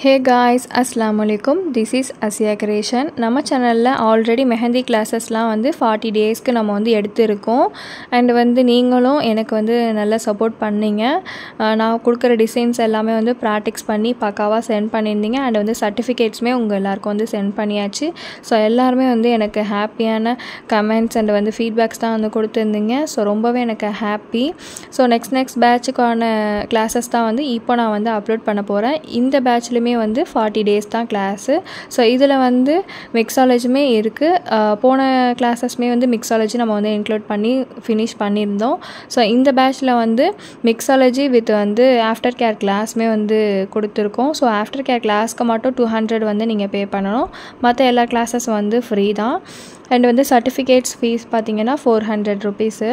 hey guys அஸ்லாம் வலைக்கும் this is Asiya creation நம்ம சேனலில் ஆல்ரெடி மெஹந்தி கிளாஸஸ்லாம் வந்து ஃபார்ட்டி டேஸ்க்கு நம்ம வந்து எடுத்திருக்கோம் அண்ட் வந்து நீங்களும் எனக்கு வந்து நல்லா சப்போர்ட் பண்ணீங்க அஹ் நான் கொடுக்குற டிசைன்ஸ் எல்லாமே வந்து ப்ராக்டிக்ஸ் பண்ணி பக்காவாக சென்ட் பண்ணியிருந்தீங்க அண்ட் வந்து சர்டிஃபிகேட்ஸுமே உங்கள் எல்லாருக்கும் வந்து சென்ட் பண்ணியாச்சு ஸோ எல்லாருமே வந்து எனக்கு ஹாப்பியான கமெண்ட்ஸ் அண்ட் வந்து ஃபீட்பேக்ஸ் தான் வந்து கொடுத்துருந்தீங்க ஸோ ரொம்பவே எனக்கு ஹாப்பி ஸோ நெக்ஸ்ட் நெக்ஸ்ட் பேட்சுக்கான கிளாஸஸ் தான் வந்து இப்போ நான் வந்து அப்லோட் பண்ண போகிறேன் இந்த பேட்ச்லையுமே வந்து ஃபார்ட்டி டேஸ் தான் கிளாஸு ஸோ இதில் வந்து மிக்ஸாலஜியுமே இருக்குது போன கிளாஸஸ்மே வந்து மிக்ஸாலஜி நம்ம வந்து இன்க்ளூட் பண்ணி ஃபினிஷ் பண்ணியிருந்தோம் ஸோ இந்த பேட்ச்சில் வந்து மிக்ஸாலஜி வித் வந்து ஆஃப்டர் கேர் கிளாஸ்மே வந்து கொடுத்துருக்கோம் ஸோ ஆஃப்டர் கேர் கிளாஸ்க்கு மட்டும் டூ ஹண்ட்ரட் வந்து நீங்கள் பே பண்ணணும் மற்ற எல்லா கிளாஸஸ் வந்து ஃப்ரீ தான் அண்ட் வந்து சர்டிஃபிகேட்ஸ் ஃபீஸ் பார்த்தீங்கன்னா ஃபோர் ஹண்ட்ரட் ருபீஸு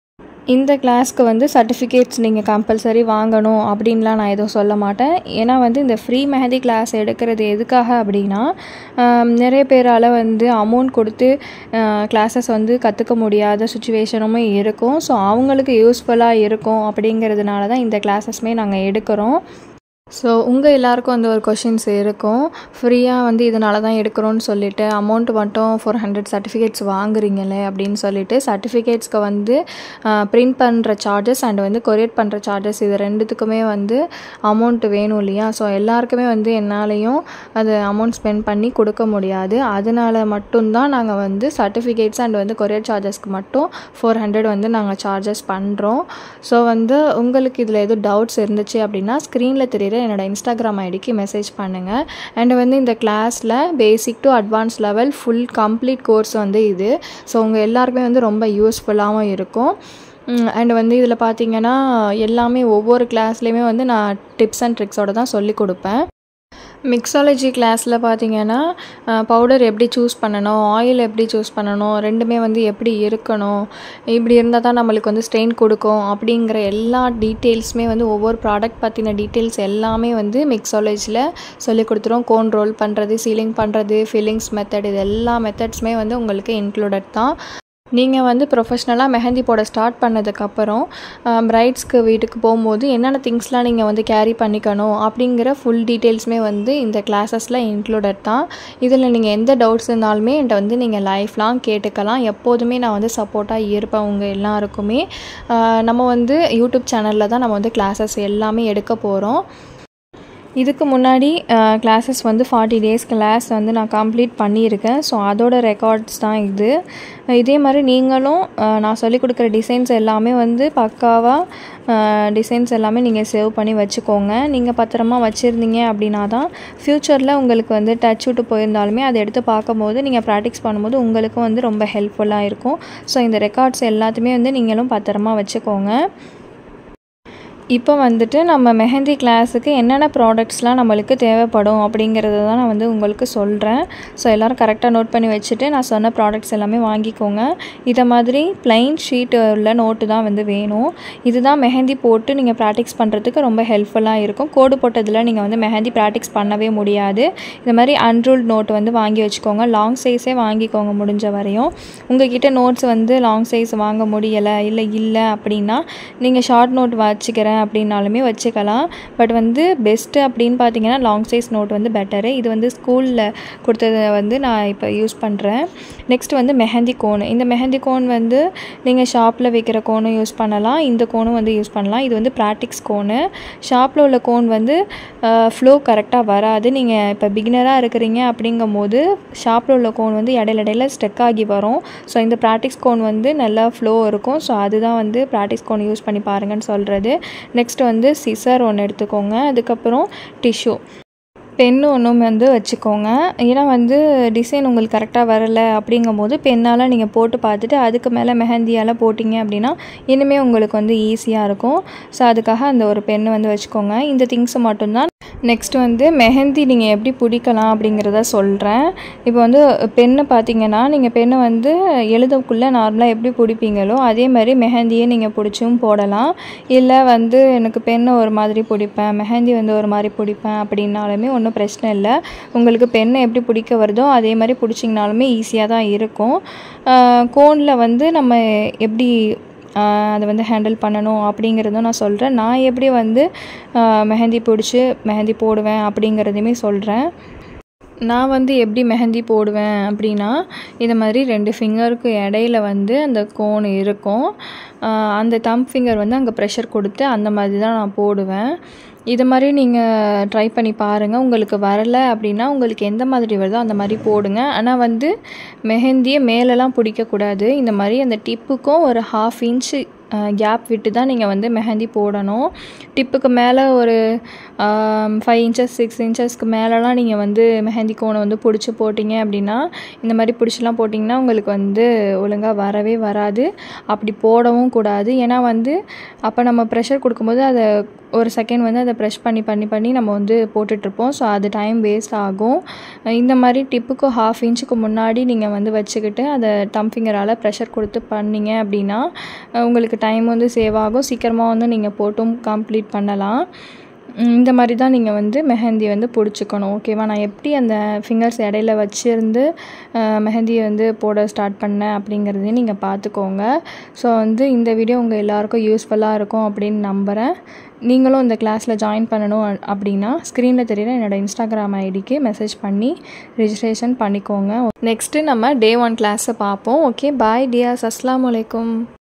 இந்த கிளாஸ்க்கு வந்து சர்டிஃபிகேட்ஸ் நீங்கள் கம்பல்சரி வாங்கணும் அப்படின்லாம் நான் எதுவும் சொல்ல மாட்டேன் ஏன்னா வந்து இந்த ஃப்ரீ மெஹந்தி கிளாஸ் எடுக்கிறது எதுக்காக அப்படின்னா ஆம், நிறைய பேரால் வந்து அமௌண்ட் கொடுத்து கிளாஸஸ் வந்து கற்றுக்க முடியாத சுச்சுவேஷனுமே இருக்கும் ஸோ அவங்களுக்கு யூஸ்ஃபுல்லாக இருக்கும் அப்படிங்கிறதுனால தான் இந்த கிளாஸஸ்மே நாங்கள் எடுக்கிறோம் ஸோ உங்கள் எல்லாருக்கும் வந்து ஒரு கொஷின்ஸ் இருக்கும் ஃப்ரீயாக வந்து இதனால தான் எடுக்கிறோன்னு சொல்லிட்டு அமௌண்ட் மட்டும் ஃபோர் ஹண்ட்ரட் சர்டிஃபிகேட்ஸ் வாங்குறீங்களே அப்படின்னு சொல்லிட்டு சர்டிஃபிகேட்ஸ்க்கு வந்து பிரிண்ட் பண்ணுற சார்ஜஸ் அண்ட் வந்து கொரியட் பண்ணுற சார்ஜஸ் இது ரெண்டுத்துக்குமே வந்து அமௌண்ட் வேணும் இல்லையா ஸோ எல்லாருக்குமே வந்து என்னாலையும் அது அமௌண்ட் ஸ்பெண்ட் பண்ணி கொடுக்க முடியாது அதனால மட்டும்தான் நாங்கள் வந்து சர்டிஃபிகேட்ஸ் அண்ட் வந்து கொரியர் சார்ஜஸ்க்கு மட்டும் ஃபோர் ஹண்ட்ரட் வந்து நாங்கள் சார்ஜஸ் பண்ணுறோம் ஸோ வந்து உங்களுக்கு இதில் எதுவும் டவுட்ஸ் இருந்துச்சு அப்படின்னா ஸ்க்ரீனில் தெரியுற என்னோட இன்ஸ்டாகிராம் ஐடிக்கு மெசேஜ் பண்ணுங்கள் அண்ட் வந்து இந்த கிளாஸில் basic to advance level full complete course வந்து இது ஸோ உங்கள் எல்லாருக்குமே வந்து ரொம்ப யூஸ்ஃபுல்லாகவும் இருக்கும் அண்ட் வந்து இதில் பார்த்தீங்கன்னா எல்லாமே ஒவ்வொரு கிளாஸ்லேயுமே வந்து நான் டிப்ஸ் அண்ட் ட்ரிக்ஸோட தான் சொல்லி கொடுப்பேன் மிக்ஸாலஜி கிளாஸில் பார்த்தீங்கன்னா பவுடர் எப்படி சூஸ் பண்ணணும் ஆயில் எப்படி சூஸ் பண்ணணும் ரெண்டுமே வந்து எப்படி இருக்கணும் இப்படி இருந்தால் தான் நம்மளுக்கு வந்து ஸ்ட்ரெயின் கொடுக்கும் அப்படிங்கிற எல்லா டீட்டெயில்ஸுமே வந்து ஒவ்வொரு ப்ராடக்ட் பற்றின டீட்டெயில்ஸ் எல்லாமே வந்து மிக்ஸாலஜியில் சொல்லி கொடுத்துரும் கோன் ரோல் பண்ணுறது சீலிங் பண்ணுறது ஃபில்லிங்ஸ் மெத்தட் இது எல்லா மெத்தட்ஸுமே வந்து உங்களுக்கு இன்க்ளூடட் தான் நீங்கள் வந்து ப்ரொஃபஷ்னலாக மெஹந்தி போட ஸ்டார்ட் பண்ணதுக்கப்புறம் பிரைட்ஸ்க்கு வீட்டுக்கு போகும்போது என்னென்ன திங்ஸ்லாம் நீங்கள் வந்து கேரி பண்ணிக்கணும் அப்படிங்கிற ஃபுல் டீட்டெயில்ஸுமே வந்து இந்த கிளாஸஸில் இன்க்ளூடட் தான் இதில் நீங்கள் எந்த டவுட்ஸ் இருந்தாலுமே என்கிட்ட வந்து நீங்கள் லைஃப் லாங் கேட்டுக்கலாம் எப்போதுமே நான் வந்து சப்போர்ட்டாக இருப்பேன் உங்கள் எல்லாருக்குமே ஆஹ் நம்ம வந்து யூடியூப் சேனலில் தான் நம்ம வந்து கிளாஸஸ் எல்லாமே எடுக்க போகிறோம் இதுக்கு முன்னாடி கிளாஸஸ் வந்து ஃபார்ட்டி டேஸ் கிளாஸ் வந்து நான் கம்ப்ளீட் பண்ணியிருக்கேன் ஸோ அதோட ரெக்கார்ட்ஸ் தான் இது இதே மாதிரி நீங்களும் அஹ், நான் சொல்லிக் கொடுக்குற டிசைன்ஸ் எல்லாமே வந்து பக்காவாக டிசைன்ஸ் எல்லாமே நீங்கள் சேவ் பண்ணி வச்சுக்கோங்க நீங்கள் பத்திரமா வச்சுருந்தீங்க அப்படின்னா தான் ஃப்யூச்சரில் உங்களுக்கு வந்து டச் விட்டு போயிருந்தாலுமே அதை எடுத்து பார்க்கும்போது நீங்கள் ப்ராக்டிஸ் பண்ணும்போது உங்களுக்கும் வந்து ரொம்ப ஹெல்ப்ஃபுல்லாக இருக்கும் ஸோ இந்த ரெக்கார்ட்ஸ் எல்லாத்தையுமே வந்து நீங்களும் பத்திரமா வச்சுக்கோங்க இப்போ வந்துட்டு நம்ம மெஹந்தி கிளாஸுக்கு என்னென்ன ப்ராடக்ட்ஸ்லாம் நம்மளுக்கு தேவைப்படும் அப்படிங்கிறத தான் நான் வந்து உங்களுக்கு சொல்கிறேன் ஸோ எல்லோரும் கரெக்டாக நோட் பண்ணி வச்சுட்டு நான் சொன்ன ப்ராடக்ட்ஸ் எல்லாமே வாங்கிக்கோங்க இதை மாதிரி plain ஷீட் உள்ள நோட்டு தான் வந்து வேணும் இதுதான் மெஹந்தி போட்டு நீங்கள் ப்ராக்டிக்ஸ் பண்ணுறதுக்கு ரொம்ப ஹெல்ப்ஃபுல்லாக இருக்கும் கோடு போட்டதில் நீங்கள் வந்து மெஹந்தி ப்ராக்டிக்ஸ் பண்ணவே முடியாது இந்த மாதிரி அன்ரூல்ட் நோட் வந்து வாங்கி வச்சுக்கோங்க லாங் சைஸே வாங்கிக்கோங்க முடிஞ்ச வரையும் உங்ககிட்ட நோட்ஸ் வந்து லாங் சைஸ் வாங்க முடியலை இல்லை இல்லை அப்படின்னா நீங்கள் ஷார்ட் நோட் வச்சுக்கிறேன் அப்படின்னாலுமே வச்சுக்கலாம் பட் வந்து பெஸ்ட்டு அப்படின்னு பார்த்தீங்கன்னா லாங் சைஸ் நோட் வந்து பெட்டரு இது வந்து ஸ்கூலில் கொடுத்ததை வந்து நான் இப்போ யூஸ் பண்ணுறேன் நெக்ஸ்ட் வந்து மெஹந்தி கோன் இந்த மெஹந்தி கோன் வந்து நீங்கள் ஷாப்பில் வைக்கிற கோனும் யூஸ் பண்ணலாம் இந்த கோனும் வந்து யூஸ் பண்ணலாம் இது வந்து ப்ராக்டிக்ஸ் கோனு ஷாப்பில் உள்ள கோன் வந்து ஃப்ளோ கரெக்டாக வராது நீங்கள் இப்போ பிகினராக இருக்கிறீங்க அப்படிங்கும் போது ஷாப்பில் உள்ள கோன் வந்து இடையில இடையில ஸ்டெக் ஆகி வரும் ஸோ இந்த ப்ராக்டிக்ஸ் கோன் வந்து நல்லா ஃப்ளோ இருக்கும் ஸோ அதுதான் வந்து ப்ராக்டிஸ் கோன் யூஸ் பண்ணி பாருங்கன்னு சொல்கிறது நெக்ஸ்ட் வந்து சிசர் ஒன்று எடுத்துக்கோங்க அதுக்கப்புறம் டிஷ்யூ பென்னு ஒன்றும் வந்து வச்சுக்கோங்க ஏன்னா வந்து டிசைன் உங்களுக்கு கரெக்டாக வரலை அப்படிங்கும்போது பெண்ணால் நீங்கள் போட்டு பார்த்துட்டு அதுக்கு மேலே மெஹந்தியால் போட்டிங்க அப்படின்னா இனிமேல் உங்களுக்கு வந்து ஈஸியாக இருக்கும் ஸோ அதுக்காக அந்த ஒரு பென்னு வந்து வச்சுக்கோங்க இந்த திங்ஸை மட்டும்தான் நெக்ஸ்ட் வந்து மெஹந்தி நீங்கள் எப்படி பிடிக்கலாம் அப்படிங்கிறத சொல்கிறேன் இப்போ வந்து பெண்ணை பார்த்தீங்கன்னா நீங்கள் பெண்ணை வந்து எழுதக்குள்ளே நார்மலாக எப்படி பிடிப்பீங்களோ அதே மாதிரி மெஹந்தியை நீங்கள் பிடிச்சும் போடலாம் இல்லை வந்து எனக்கு பெண்ணை ஒரு மாதிரி பிடிப்பேன் மெஹந்தி வந்து ஒரு மாதிரி பிடிப்பேன் அப்படின்னாலுமே ஒன்றும் பிரச்சனை இல்லை உங்களுக்கு பெண்ணை எப்படி பிடிக்க வருதோ அதே மாதிரி பிடிச்சிங்கனாலுமே ஈஸியாக தான் இருக்கும் கோனில் வந்து நம்ம எப்படி அதை வந்து ஹேண்டில் பண்ணணும் அப்படிங்கிறதும் நான் சொல்கிறேன் நான் எப்படி வந்து மெஹந்தி பிடிச்சி மெஹந்தி போடுவேன் அப்படிங்கிறதையுமே சொல்கிறேன் நான் வந்து எப்படி மெஹந்தி போடுவேன் அப்படின்னா இந்த மாதிரி ரெண்டு ஃபிங்கருக்கு இடையில வந்து அந்த கோன் இருக்கும் அந்த தம் ஃபிங்கர் வந்து அங்கே ப்ரெஷர் கொடுத்து அந்த மாதிரி தான் நான் போடுவேன் இது மாதிரி நீங்கள் ட்ரை பண்ணி பாருங்கள் உங்களுக்கு வரலை அப்படின்னா உங்களுக்கு எந்த மாதிரி வருதோ அந்த மாதிரி போடுங்க ஆனால் வந்து மெஹந்தியை மேலெலாம் பிடிக்கக்கூடாது இந்த மாதிரி அந்த டிப்புக்கும் ஒரு ஹாஃப் இன்ச்சு கேப் விட்டு தான் நீங்கள் வந்து மெஹந்தி போடணும் டிப்புக்கு மேலே ஒரு ஃபைவ் இன்ச்சஸ் சிக்ஸ் இன்ச்சஸ்க்கு மேலெலாம் நீங்கள் வந்து மெஹந்தி கோனை வந்து பிடிச்சி போட்டிங்க அப்படின்னா இந்த மாதிரி பிடிச்சிலாம் போட்டிங்கன்னா உங்களுக்கு வந்து ஒழுங்காக வரவே வராது அப்படி போடவும் கூடாது ஏன்னா வந்து அப்போ நம்ம ப்ரெஷர் கொடுக்கும்போது அதை ஒரு செகண்ட் வந்து அதை ப்ரெஷ் பண்ணி பண்ணி பண்ணி நம்ம வந்து போட்டுட்ருப்போம் ஸோ அது டைம் வேஸ்ட் ஆகும் இந்த மாதிரி டிப்புக்கு ஹாஃப் இன்ச்சுக்கு முன்னாடி நீங்கள் வந்து வச்சுக்கிட்டு அதை டம் ஃபிங்கரால் ப்ரெஷர் கொடுத்து பண்ணிங்க அப்படின்னா உங்களுக்கு டைம் வந்து சேவ் ஆகும் சீக்கிரமாக வந்து நீங்கள் போட்டும் கம்ப்ளீட் பண்ணலாம் இந்த மாதிரி தான் நீங்கள் வந்து மெஹந்தி வந்து பிடிச்சிக்கணும் ஓகேவா நான் எப்படி அந்த ஃபிங்கர்ஸ் இடையில வச்சுருந்து மெஹந்தியை வந்து போட ஸ்டார்ட் பண்ணேன் அப்படிங்கிறதையும் நீங்கள் பார்த்துக்கோங்க ஸோ வந்து இந்த வீடியோ உங்கள் எல்லாேருக்கும் யூஸ்ஃபுல்லாக இருக்கும் அப்படின்னு நம்புகிறேன் நீங்களும் இந்த கிளாஸில் ஜாயின் பண்ணணும் அப்படின்னா ஸ்க்ரீனில் தெரியுற என்னோடய இன்ஸ்டாகிராம் ஐடிக்கு மெசேஜ் பண்ணி ரிஜிஸ்ட்ரேஷன் பண்ணிக்கோங்க நெக்ஸ்ட்டு நம்ம டே ஒன் கிளாஸை பார்ப்போம் ஓகே பாய் டியாஸ் அஸ்லாம் வலைக்கும்